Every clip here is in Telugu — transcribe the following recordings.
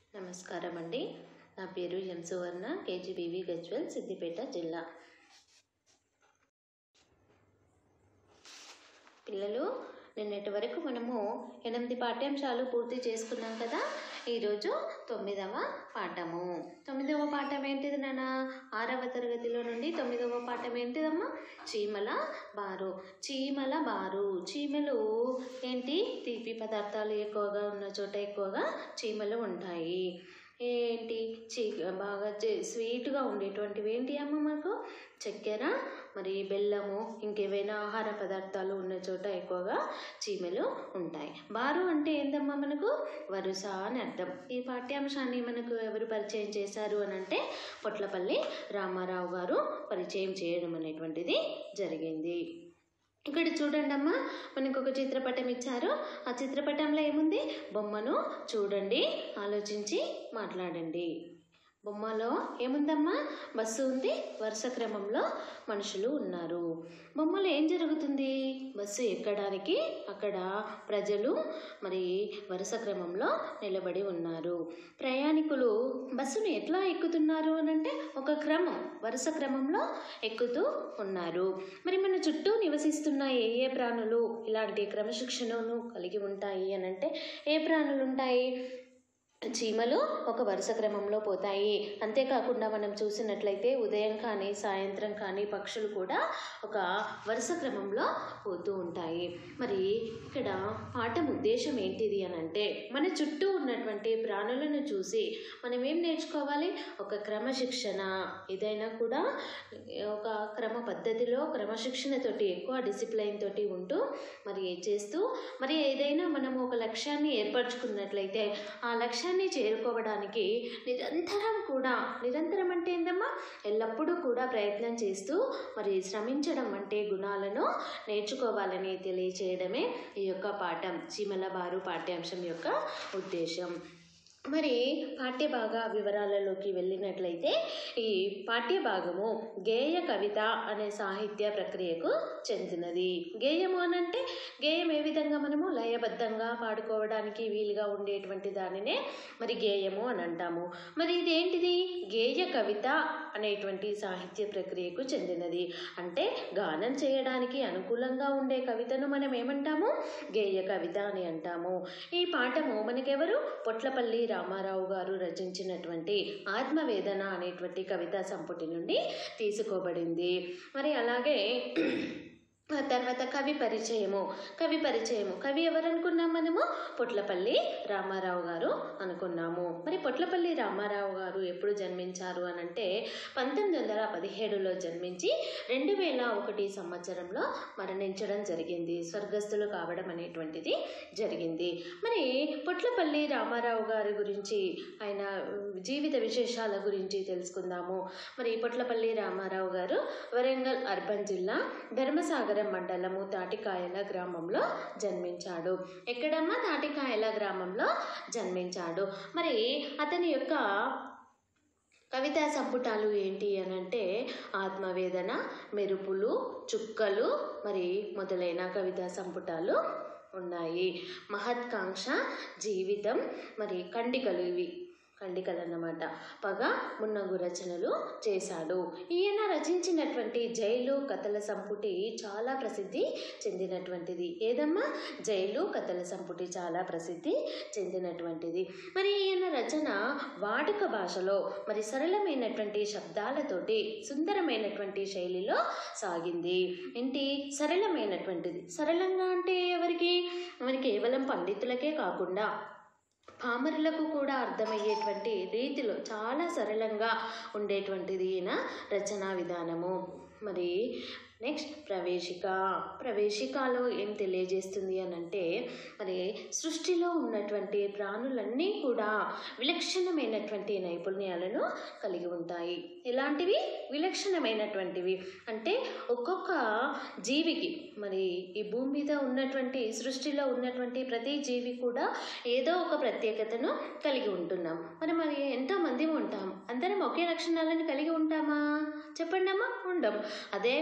నమస్కారం అండి నా పేరు ఎం సువర్ణ కేజీబీవీ గజ్వెల్ సిద్దిపేట జిల్లా పిల్లలు నిన్నటి వరకు మనము ఎనిమిది పాఠ్యాంశాలు పూర్తి చేసుకున్నాం కదా ఈరోజు తొమ్మిదవ పాఠము తొమ్మిదవ పాఠం ఏంటిది నాన్న ఆరవ తరగతిలో నుండి తొమ్మిదవ పాఠం ఏంటిదమ్మా చీమల బారు చీమల బారు చీమలు ఏంటి తీపి పదార్థాలు ఎక్కువగా ఉన్న చోట ఎక్కువగా చీమలు ఉంటాయి ఏంటి చీ బాగా చే- స్వీట్గా ఉండేటువంటివి ఏంటి అమ్మ మాకు చక్కెర మరి బెల్లము ఇంకేవైనా ఆహార పదార్థాలు ఉన్న చోట ఎక్కువగా చీమలు ఉంటాయి బారు అంటే ఏందమ్మా మనకు వరుస అని అర్థం ఈ పాఠ్యాంశాన్ని మనకు ఎవరు పరిచయం చేశారు అని అంటే పొట్లపల్లి రామారావు గారు పరిచయం చేయడం అనేటువంటిది జరిగింది ఇక్కడ చూడండి అమ్మా మనకు ఒక చిత్రపటం ఇచ్చారు ఆ చిత్రపటంలో ఏముంది బొమ్మను చూడండి ఆలోచించి మాట్లాడండి బొమ్మలో ఏముందమ్మా బస్సు ఉంది వరుస క్రమంలో మనుషులు ఉన్నారు బొమ్మలో ఏం జరుగుతుంది బస్సు ఎక్కడానికి అక్కడ ప్రజలు మరి వరుస క్రమంలో నిలబడి ఉన్నారు ప్రయాణికులు బస్సును ఎట్లా ఎక్కుతున్నారు అని అంటే ఒక క్రమం వరుస క్రమంలో ఎక్కుతూ ఉన్నారు మరి మన చుట్టూ నివసిస్తున్న ఏ ఏ ప్రాణులు ఇలాంటి క్రమశిక్షణను కలిగి ఉంటాయి అని అంటే ఏ ప్రాణులు ఉంటాయి చీమలు ఒక వరుస క్రమంలో పోతాయి అంతేకాకుండా మనం చూసినట్లయితే ఉదయం కానీ సాయంత్రం కానీ పక్షులు కూడా ఒక వరుస క్రమంలో పోతూ ఉంటాయి మరి ఇక్కడ పాఠం ఉద్దేశం ఏంటిది అని అంటే మన చుట్టూ ఉన్నటువంటి ప్రాణులను చూసి మనం ఏం నేర్చుకోవాలి ఒక క్రమశిక్షణ ఏదైనా కూడా ఒక క్రమ పద్ధతిలో క్రమశిక్షణతోటి ఎక్కువ డిసిప్లైన్ తోటి ఉంటూ మరి చేస్తూ మరి ఏదైనా మనం ఒక లక్ష్యాన్ని ఏర్పరచుకున్నట్లయితే ఆ లక్ష్యాన్ని చేరుకోవడానికి నిరంతరం కూడా నిరంతరం అంటే ఏందమ్మా ఎల్లప్పుడూ కూడా ప్రయత్నం చేస్తూ మరి శ్రమించడం అంటే గుణాలను నేర్చుకోవాలని తెలియచేయడమే ఈ యొక్క పాఠం చీమల బారు పాఠ్యాంశం యొక్క ఉద్దేశం మరి పాఠ్యభాగ వివరాలలోకి వెళ్ళినట్లయితే ఈ పాఠ్యభాగము గేయ కవిత అనే సాహిత్య ప్రక్రియకు చెందినది గేయము అనంటే గేయం ఏ విధంగా మనము లయబద్ధంగా పాడుకోవడానికి వీలుగా ఉండేటువంటి దానినే మరి గేయము అని అంటాము మరి ఇదేంటిది గేయ కవిత అనేటువంటి సాహిత్య ప్రక్రియకు చెందినది అంటే గానం చేయడానికి అనుకూలంగా ఉండే కవితను మనం ఏమంటాము గేయ కవిత అని అంటాము ఈ పాఠము మనకెవరు పొట్లపల్లి రామారావు గారు రచించినటువంటి ఆత్మవేదన అనేటువంటి కవితా సంపుటి నుండి తీసుకోబడింది మరి అలాగే ఆ తర్వాత కవి పరిచయము కవి పరిచయము కవి ఎవరు అనుకున్నాం మనము పొట్లపల్లి రామారావు గారు అనుకున్నాము మరి పొట్లపల్లి రామారావు గారు ఎప్పుడు జన్మించారు అని అంటే పంతొమ్మిది వందల పదిహేడులో జన్మించి రెండు వేల ఒకటి సంవత్సరంలో మరణించడం జరిగింది స్వర్గస్థులు కావడం అనేటువంటిది జరిగింది మరి పొట్లపల్లి రామారావు గారి గురించి ఆయన జీవిత విశేషాల గురించి తెలుసుకుందాము మరి పొట్లపల్లి రామారావు గారు వరంగల్ అర్బన్ జిల్లా ధర్మసాగరం మండలము తాటికాయల గ్రామంలో జన్మించాడు ఎక్కడమ్మా తాటికాయల గ్రామంలో జన్మించాడు మరి అతని యొక్క కవితా సంపుటాలు ఏంటి అని అంటే ఆత్మవేదన మెరుపులు చుక్కలు మరి మొదలైన కవితా సంపుటాలు ఉన్నాయి మహత్కాంక్ష జీవితం మరి ఖండికలు ఇవి ఖండికలు అన్నమాట పగ మున్నగు రచనలు చేశాడు ఈయన రచించినటువంటి జైలు కథల సంపుటి చాలా ప్రసిద్ధి చెందినటువంటిది ఏదమ్మా జైలు కథల సంపుటి చాలా ప్రసిద్ధి చెందినటువంటిది మరి ఈయన రచన వాడుక భాషలో మరి సరళమైనటువంటి శబ్దాలతోటి సుందరమైనటువంటి శైలిలో సాగింది ఏంటి సరళమైనటువంటిది సరళంగా అంటే ఎవరికి మరి కేవలం పండితులకే కాకుండా పామరులకు కూడా అర్థమయ్యేటువంటి రీతిలో చాలా సరళంగా ఉండేటువంటిది ఈయన రచనా విధానము మరి నెక్స్ట్ ప్రవేశిక ప్రవేశికలో ఏం తెలియజేస్తుంది అని అంటే మరి సృష్టిలో ఉన్నటువంటి ప్రాణులన్నీ కూడా విలక్షణమైనటువంటి నైపుణ్యాలను కలిగి ఉంటాయి ఎలాంటివి విలక్షణమైనటువంటివి అంటే ఒక్కొక్క జీవికి మరి ఈ భూమి మీద ఉన్నటువంటి సృష్టిలో ఉన్నటువంటి ప్రతి జీవి కూడా ఏదో ఒక ప్రత్యేకతను కలిగి ఉంటున్నాం మరి మరి ఎంతోమంది ఉంటాం అందరం ఒకే లక్షణాలను కలిగి ఉంటామా చెప్పండి అమ్మా ఉండం అదేవిధంగా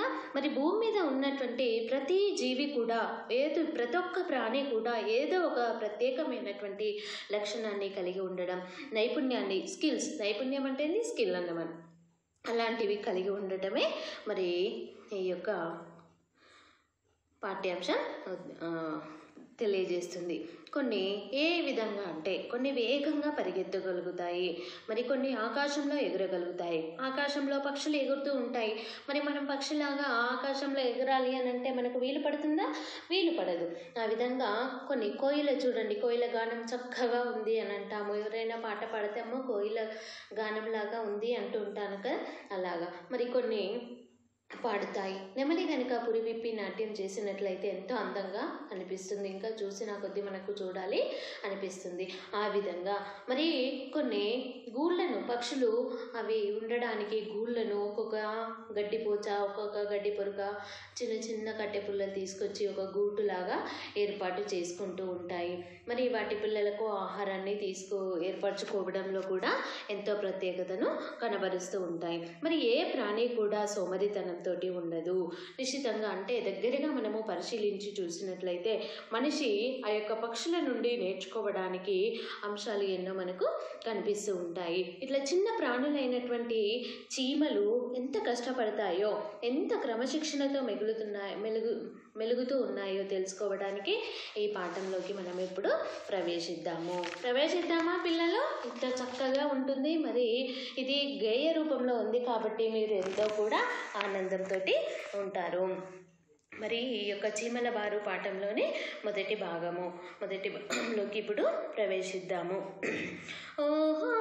మరి భూమి మీద ఉన్నటువంటి ప్రతి జీవి కూడా ఏదో ప్రతి ఒక్క ప్రాణి కూడా ఏదో ఒక ప్రత్యేకమైనటువంటి లక్షణాన్ని కలిగి ఉండడం నైపుణ్యాన్ని స్కిల్స్ నైపుణ్యం అంటే ఏంది? స్కిల్ అన్నమాట అలాంటివి కలిగి ఉండటమే మరి ఈ యొక్క పాఠ్యాంశం ఆ, తెలియజేస్తుంది కొన్ని ఏ విధంగా అంటే కొన్ని వేగంగా పరిగెత్తగలుగుతాయి మరి కొన్ని ఆకాశంలో ఎగరగలుగుతాయి ఆకాశంలో పక్షులు ఎగురుతూ ఉంటాయి మరి మనం పక్షిలాగా ఆకాశంలో ఎగరాలి అని అంటే మనకు వీలు పడుతుందా వీలు పడదు ఆ విధంగా కొన్ని కోయిల చూడండి కోయిల గానం చక్కగా ఉంది అని అంటాము ఎవరైనా పాట పాడితేమో కోయిల గానంలాగా ఉంది అంటూ ఉంటాను కదా అలాగా మరి కొన్ని పాడుతాయి నెమలి కనుక పురి విప్పి నాట్యం చేసినట్లయితే ఎంతో అందంగా అనిపిస్తుంది ఇంకా చూసిన కొద్దీ మనకు చూడాలి అనిపిస్తుంది ఆ విధంగా మరి కొన్ని గూళ్ళను పక్షులు అవి ఉండడానికి గూళ్ళను ఒక్కొక్క గడ్డిపోచ ఒక్కొక్క గడ్డి పొరుక చిన్న చిన్న కట్టె పుల్లలు తీసుకొచ్చి ఒక గూటులాగా ఏర్పాటు చేసుకుంటూ ఉంటాయి మరి వాటి పిల్లలకు ఆహారాన్ని తీసుకు ఏర్పరచుకోవడంలో కూడా ఎంతో ప్రత్యేకతను కనబరుస్తూ ఉంటాయి మరి ఏ ప్రాణి కూడా సోమరితనంతో ఉండదు నిశ్చితంగా అంటే దగ్గరగా మనము పరిశీలించి చూసినట్లయితే మనిషి ఆ యొక్క పక్షుల నుండి నేర్చుకోవడానికి అంశాలు ఎన్నో మనకు కనిపిస్తూ ఉంటాయి ఇట్లా చిన్న ప్రాణులైనటువంటి చీమలు ఎంత కష్టపడతాయో ఎంత క్రమశిక్షణతో మెగులుతున్నాయి మెలుగు మెలుగుతూ ఉన్నాయో తెలుసుకోవడానికి ఈ పాఠంలోకి మనం ఇప్పుడు ప్రవేశిద్దాము ప్రవేశిద్దామా పిల్లలు ఇంత చక్కగా ఉంటుంది మరి ఇది గేయ రూపంలో ఉంది కాబట్టి మీరు ఎంతో కూడా ఆనందంతో ఉంటారు మరి ఈ యొక్క చీమల బారు పాఠంలోని మొదటి భాగము మొదటి భాగంలోకి ఇప్పుడు ప్రవేశిద్దాము ఓహో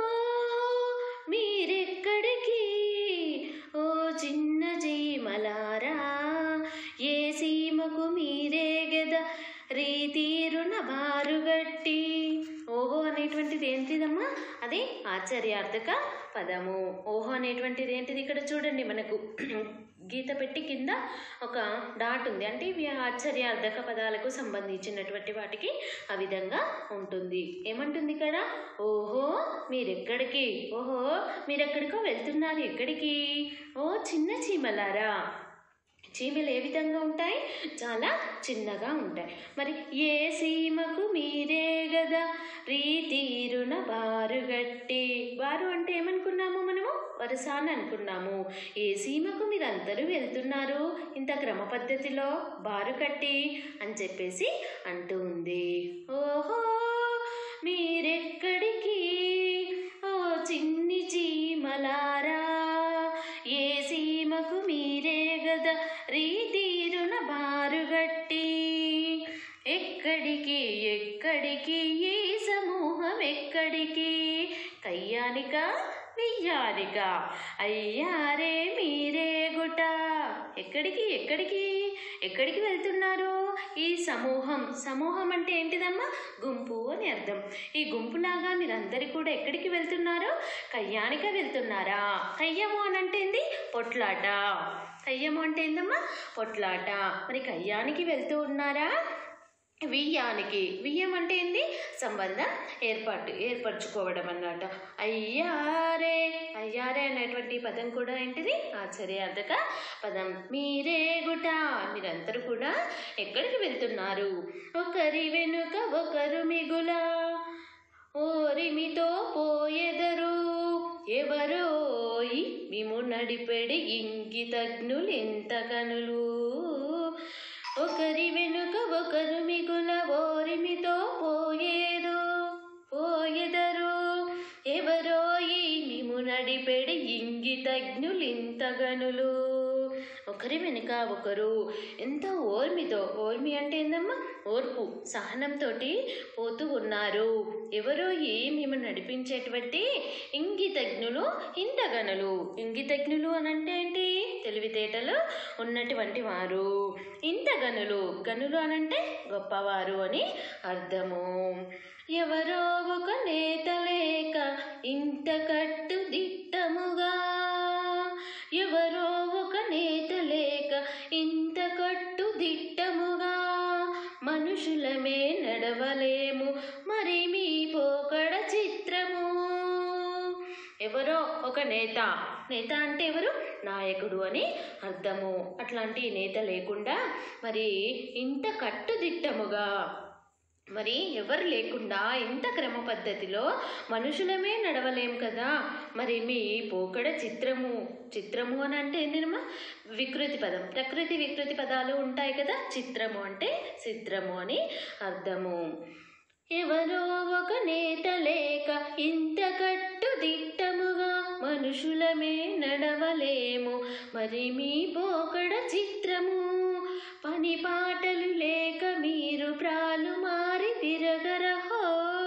మీరెక్కడికి ఓ చిన్న చీమలారా ఏ సీమకు మీరే గద రీతీరున బారుగట్టి ఓహో అనేటువంటిది ఏంటిదమ్మా అది ఆశ్చర్యార్థక పదము ఓహో అనేటువంటిది ఏంటిది ఇక్కడ చూడండి మనకు గీత పెట్టి కింద ఒక డాట్ ఉంది అంటే ఇవి ఆశ్చర్యార్థక పదాలకు సంబంధించినటువంటి వాటికి ఆ విధంగా ఉంటుంది ఏమంటుంది ఇక్కడ ఓహో మీరెక్కడికి ఓహో మీరెక్కడికో వెళ్తున్నారు ఎక్కడికి ఓ చిన్న చీమలారా చీమలు ఏ విధంగా ఉంటాయి చాలా చిన్నగా ఉంటాయి మరి ఏ సీమకు మీరే గదా రీతీరున బారుగట్టి బారు అంటే ఏమనుకున్నాము మనము వరుస అని అనుకున్నాము ఏ సీమకు మీరందరూ వెళ్తున్నారు ఇంత క్రమ పద్ధతిలో బారు కట్టి అని చెప్పేసి అంటూ ఉంది ఓహో మీరెక్కడికి ఓ చిన్ని చీమలారా ఏ సీమకు మీరే గద రీతీరున బారుగట్టి ఎక్కడికి ఎక్కడికి ఈ సమూహం ఎక్కడికి కయ్యానిక వెయ్యానిక అయ్యారే మీరే గుట ఎక్కడికి ఎక్కడికి ఎక్కడికి వెళ్తున్నారు ఈ సమూహం సమూహం అంటే ఏంటిదమ్మా గుంపు అని అర్థం ఈ గుంపులాగా మీరందరి కూడా ఎక్కడికి వెళ్తున్నారు కయ్యానిక వెళ్తున్నారా కయ్యము అని అంటే ఏంది పొట్లాట కయ్యము అంటే ఏందమ్మా పొట్లాట మరి కయ్యానికి వెళ్తూ ఉన్నారా వియ్యానికి వియ్యం అంటే ఏంది సంబంధం ఏర్పాటు ఏర్పరచుకోవడం అన్నమాట అయ్యారే అయ్యారే అనేటువంటి పదం కూడా ఏంటిది ఆశ్చర్యార్థక పదం మీరే గుట మీరందరూ కూడా ఎక్కడికి వెళ్తున్నారు ఒకరి వెనుక ఒకరు మిగుల ఓరిమితో పోయెదరు ఎవరోయి మిము నడిపెడి ఇంగితజ్ఞులు ఎంత కనులు ఒకరి వెనుక ఒకరు మిగుల ఓరిమితో పోయేదు పోయెదరు ఎవరో ఈ మిము నడిపెడి ఇంగితజ్ఞులింతగనులు ఒకరి వెనుక ఒకరు ఎంత ఓర్మితో ఓర్మి అంటే ఏందమ్మా ఓర్పు సహనంతో పోతూ ఉన్నారు ఎవరో ఈ మేము నడిపించేటువంటి ఇంగితజ్ఞులు ఇంతగనులు ఇంగితజ్ఞులు అని అంటే ఏంటి తెలివితేటలు ఉన్నటువంటి వారు ఇంత గనులు గనులు అనంటే గొప్పవారు అని అర్థము ఎవరో ఒక నేత లేక ఇంత కట్టు దిట్టముగా ఎవరో ఒక నేత లేక ఇంత కట్టు దిట్టముగా మనుషులమే నడవలేము మరి మీ పోకడ చిత్రము ఎవరో ఒక నేత నేత అంటే ఎవరు నాయకుడు అని అర్థము అట్లాంటి నేత లేకుండా మరి ఇంత కట్టుదిట్టముగా మరి ఎవరు లేకుండా ఇంత క్రమ పద్ధతిలో మనుషులమే నడవలేం కదా మరి మీ పోకడ చిత్రము చిత్రము అని అంటే ఏంటమ్మా వికృతి పదం ప్రకృతి వికృతి పదాలు ఉంటాయి కదా చిత్రము అంటే చిత్రము అని అర్థము ఎవరో ఒక నేత లేక ఇంత కట్టుదిట్టముగా మనుషులమే నడవలేము మరి మీ పోకడ చిత్రము పని పాటలు లేక మీరు ప్రాలు మారి తిరగరహో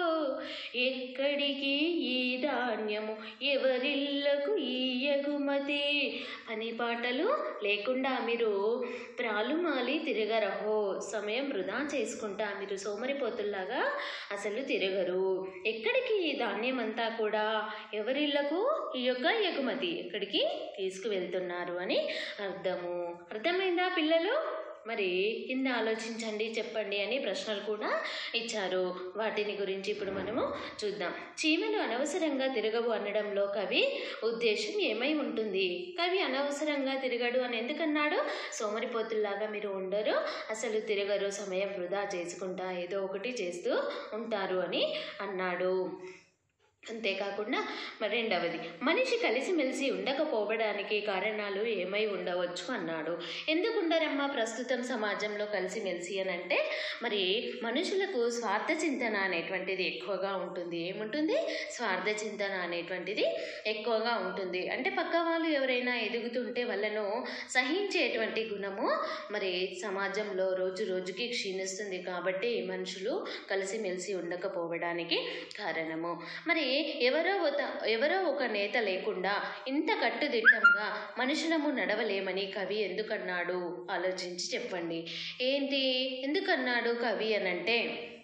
ఎక్కడికి ఈ ధాన్యము ఎవరిళ్లకు ఈ ఎగుమతి పని పాటలు లేకుండా మీరు ప్రాలుమాలి తిరగరహో సమయం వృధా చేసుకుంటా మీరు సోమరిపోతుల్లాగా అసలు తిరగరు ఎక్కడికి ఈ ధాన్యం అంతా కూడా ఎవరిళ్లకు ఈ యొక్క ఎగుమతి ఎక్కడికి తీసుకువెళ్తున్నారు అని అర్థము అర్థమైందా పిల్లలు మరి కింద ఆలోచించండి చెప్పండి అని ప్రశ్నలు కూడా ఇచ్చారు వాటిని గురించి ఇప్పుడు మనము చూద్దాం చీమలు అనవసరంగా తిరగవు అనడంలో కవి ఉద్దేశం ఏమై ఉంటుంది కవి అనవసరంగా తిరగడు అని ఎందుకన్నాడు సోమరిపోతుల్లాగా మీరు ఉండరు అసలు తిరగరు సమయం వృధా చేసుకుంటా ఏదో ఒకటి చేస్తూ ఉంటారు అని అన్నాడు అంతేకాకుండా మరి రెండవది మనిషి కలిసిమెలిసి ఉండకపోవడానికి కారణాలు ఏమై ఉండవచ్చు అన్నాడు ఎందుకు ఉండరమ్మా ప్రస్తుతం సమాజంలో కలిసిమెలిసి అని అంటే మరి మనుషులకు స్వార్థ చింతన అనేటువంటిది ఎక్కువగా ఉంటుంది ఏముంటుంది స్వార్థ చింతన అనేటువంటిది ఎక్కువగా ఉంటుంది అంటే పక్క వాళ్ళు ఎవరైనా ఎదుగుతుంటే వాళ్ళను సహించేటువంటి గుణము మరి సమాజంలో రోజు రోజుకి క్షీణిస్తుంది కాబట్టి మనుషులు కలిసిమెలిసి ఉండకపోవడానికి కారణము మరి ఎవరో ఒక ఎవరో ఒక నేత లేకుండా ఇంత కట్టుదిట్టంగా మనుషులము నడవలేమని కవి ఎందుకన్నాడు ఆలోచించి చెప్పండి ఏంటి ఎందుకన్నాడు కవి అనంటే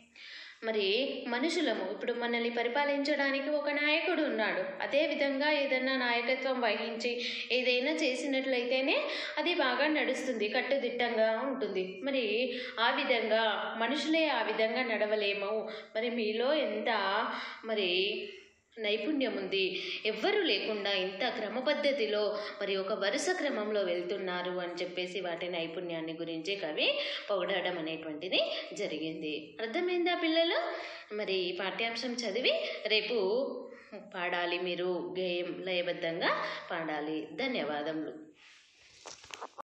మరి మనుషులము ఇప్పుడు మనల్ని పరిపాలించడానికి ఒక నాయకుడు ఉన్నాడు అదే విధంగా ఏదైనా నాయకత్వం వహించి ఏదైనా చేసినట్లయితేనే అది బాగా నడుస్తుంది కట్టుదిట్టంగా ఉంటుంది మరి ఆ విధంగా మనుషులే ఆ విధంగా నడవలేము మరి మీలో ఎంత మరి నైపుణ్యం ఉంది ఎవ్వరూ లేకుండా ఇంత క్రమ పద్ధతిలో మరి ఒక వరుస క్రమంలో వెళ్తున్నారు అని చెప్పేసి వాటి నైపుణ్యాన్ని గురించి కవి పొగడడం అనేటువంటిది జరిగింది అర్థమైందా పిల్లలు మరి ఈ పాఠ్యాంశం చదివి రేపు పాడాలి మీరు గేయం లయబద్ధంగా పాడాలి ధన్యవాదములు